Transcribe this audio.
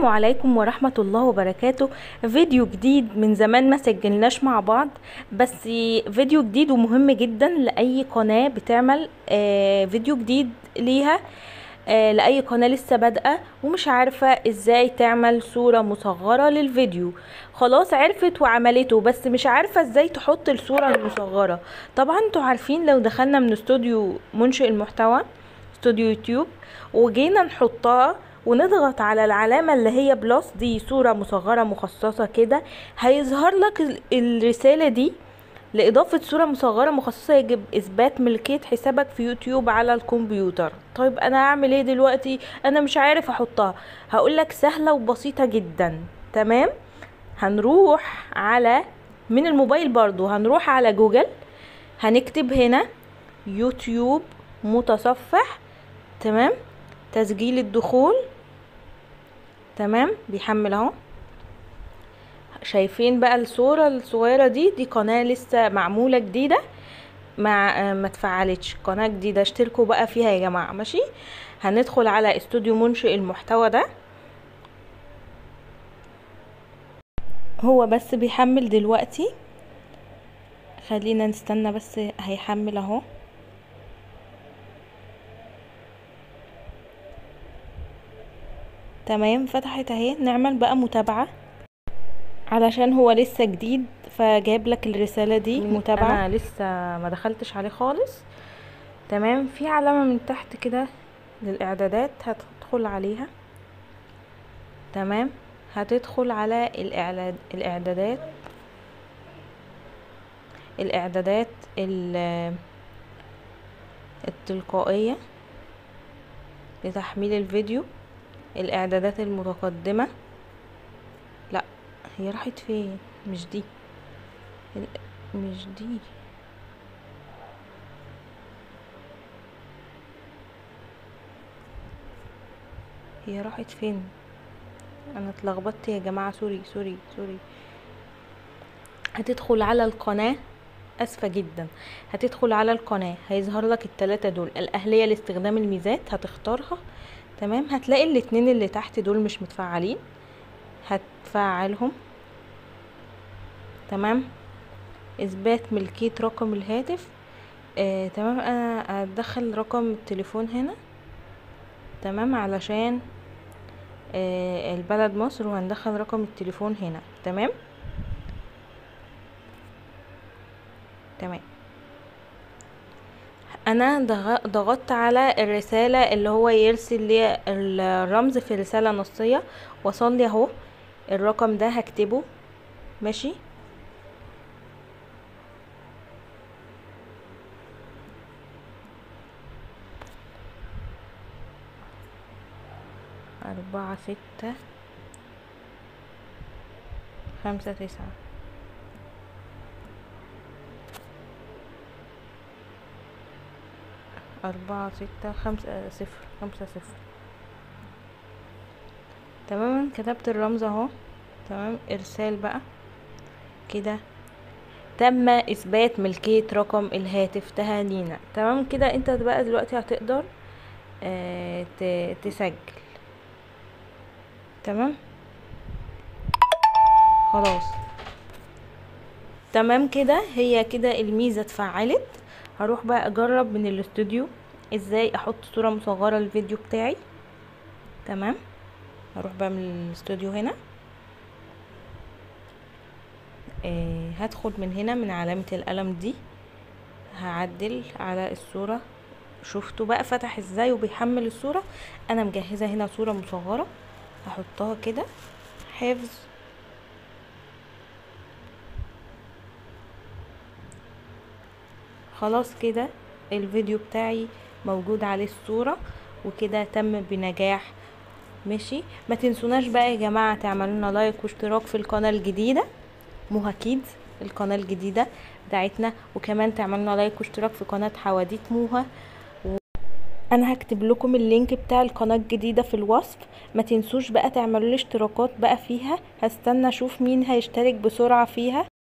السلام عليكم ورحمة الله وبركاته فيديو جديد من زمان ما سجلناش مع بعض بس فيديو جديد ومهم جدا لأي قناة بتعمل آه، فيديو جديد ليها آه، لأي قناة لسه بادئة ومش عارفة ازاي تعمل صورة مصغرة للفيديو خلاص عرفت وعملته بس مش عارفة ازاي تحط الصورة المصغرة طبعا انتوا عارفين لو دخلنا من استوديو منشئ المحتوى استوديو يوتيوب وجينا نحطها ونضغط على العلامة اللي هي بلس دي صورة مصغرة مخصصة كده هيظهر لك ال- الرسالة دي لإضافة صورة مصغرة مخصصة يجب إثبات ملكية حسابك في يوتيوب على الكمبيوتر طيب أنا أعمل إيه دلوقتي أنا مش عارف أحطها هقولك سهلة وبسيطة جدا تمام هنروح على من الموبايل برضو هنروح على جوجل هنكتب هنا يوتيوب متصفح تمام تسجيل الدخول تمام بيحمل اهو شايفين بقى الصورة الصغيرة دي دي قناة لسه معمولة جديدة مع آه، ما اتفعلتش قناة جديدة اشتركوا بقى فيها يا جماعة ماشي هندخل على استوديو منشئ المحتوى ده هو بس بيحمل دلوقتي خلينا نستنى بس هيحمل اهو تمام فتحت اهي نعمل بقى متابعة علشان هو لسه جديد فجاب لك الرسالة دي متابعة انا لسه ما دخلتش عليه خالص تمام في علامة من تحت كده للاعدادات هتدخل عليها تمام هتدخل على الإعلاد الاعدادات الاعدادات ال- التلقائية لتحميل الفيديو الاعدادات المتقدمة لا هي راحت فين مش دي ال- مش دي هي راحت فين انا اتلخبطت يا جماعة سوري سوري سوري هتدخل على القناة اسفة جدا هتدخل على القناة هيظهر لك التلاتة دول الاهلية لاستخدام الميزات هتختارها تمام هتلاقي الاتنين اللي تحت دول مش متفعلين هتفعلهم تمام اثبات ملكية رقم الهاتف آه تمام انا هدخل رقم التليفون هنا تمام علشان آه البلد مصر وهندخل رقم التليفون هنا تمام تمام انا ضغ- ضغطت على الرسالة اللي هو يرسل لي الرمز في رسالة نصية وصل لي اهو الرقم ده هكتبه ماشي أربعة ستة خمسة تسعة أربعة ستة خمسة صفر خمسة صفر تماما كتبت الرمز اهو تمام ارسال بقى كده تم اثبات ملكية رقم الهاتف تهانينا تمام كده انت بقى دلوقتي هتقدر آه ت- تسجل تمام خلاص تمام كده هي كده الميزة اتفعلت هروح بقى اجرب من الاستوديو ازاي احط صورة مصغرة للفيديو بتاعي تمام هروح بقى من الاستوديو هنا آه هدخل من هنا من علامة القلم دي هعدل على الصورة شفتوا بقى فتح ازاي وبيحمل الصورة انا مجهزة هنا صورة مصغرة هحطها كده حفظ خلاص كده الفيديو بتاعي موجود عليه الصورة وكده تم بنجاح ماشي ما تنسوناش بقى يا جماعة تعملوا لنا لايك واشتراك في القناة الجديدة مو اكيد القناة الجديدة بتاعتنا وكمان تعملوا لنا لايك واشتراك في قناة حواديت موها انا هكتب لكم اللينك بتاع القناة الجديدة في الوصف ما تنسوش بقى تعملوا لي اشتراكات بقى فيها هستنى اشوف مين هيشترك بسرعة فيها